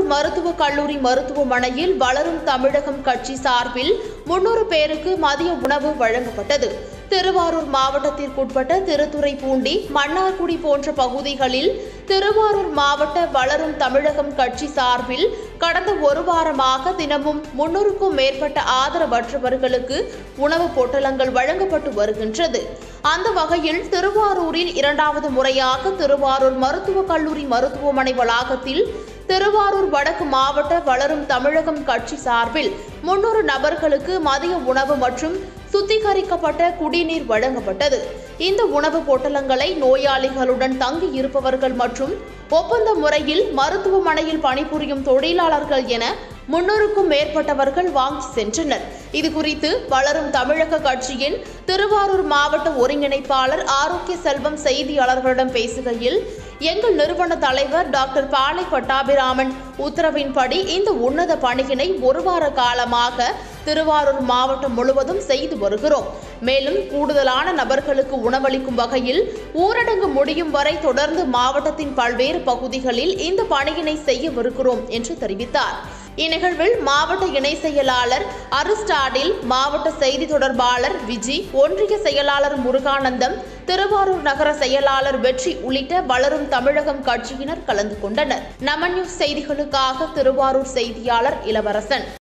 மருத்துவக் கல்லூரி மருத்துவமனையில் வளரும் தமிழகம் கட்சி சார்பில் முன்னூறு பேருக்கு மதிய உணவு வழங்கப்பட்டது திருவாரூர் மாவட்டத்திற்குட்பட்ட திருத்துறைப்பூண்டி மன்னார்குடி போன்ற பகுதிகளில் திருவாரூர் மாவட்ட வளரும் தமிழகம் கட்சி சார்பில் கடந்த ஒரு வாரமாக தினமும் முன்னூறுக்கும் மேற்பட்ட ஆதரவற்றவர்களுக்கு உணவுப் பொட்டலங்கள் வழங்கப்பட்டு வருகின்றது அந்த வகையில் திருவாரூரில் இரண்டாவது முறையாக திருவாரூர் மருத்துவக் கல்லூரி மருத்துவமனை வளாகத்தில் திருவாரூர் வடக்கு மாவட்ட வளரும் தமிழகம் கட்சி சார்பில் முன்னூறு நபர்களுக்கு மதிய உணவு மற்றும் சுத்திகரிக்கப்பட்ட குடிநீர் வழங்கப்பட்டது இந்த உணவு பொட்டலங்களை நோயாளிகளுடன் தங்கி இருப்பவர்கள் மற்றும் ஒப்பந்த முறையில் மருத்துவமனையில் பணிபுரியும் தொழிலாளர்கள் என முன்னூறுக்கும் மேற்பட்டவர்கள் வாங்கி சென்றனர் இதுகுறித்து வளரும் தமிழக கட்சியின் திருவாரூர் மாவட்ட ஒருங்கிணைப்பாளர் ஆரோக்கிய செல்வம் செய்தியாளர்களிடம் பேசுகையில் எங்கள் நிறுவன தலைவர் டாக்டர் பாலை பட்டாபிராமன் உத்தரவின்படி இந்த உன்னத பணியினை ஒரு வார காலமாக திருவாரூர் மாவட்டம் முழுவதும் செய்து வருகிறோம் மேலும் கூடுதலான நபர்களுக்கு உணவளிக்கும் வகையில் ஊரடங்கு முடியும் வரை தொடர்ந்து மாவட்டத்தின் பல்வேறு பகுதிகளில் இந்த பணியினை செய்யவிருக்கிறோம் என்று தெரிவித்தார் இந்நிகழ்வில் மாவட்ட இணை செயலாளர் அருஸ்டாடில் மாவட்ட செய்தி தொடர்பாளர் விஜி ஒன்றிய செயலாளர் முருகானந்தம் திருவாரூர் நகர செயலாளர் வெற்றி உள்ளிட்ட வளரும் தமிழகம் கட்சியினர் கலந்து கொண்டனர் நமன் நியூஸ் செய்திகளுக்காக திருவாரூர் செய்தியாளர் இளவரசன்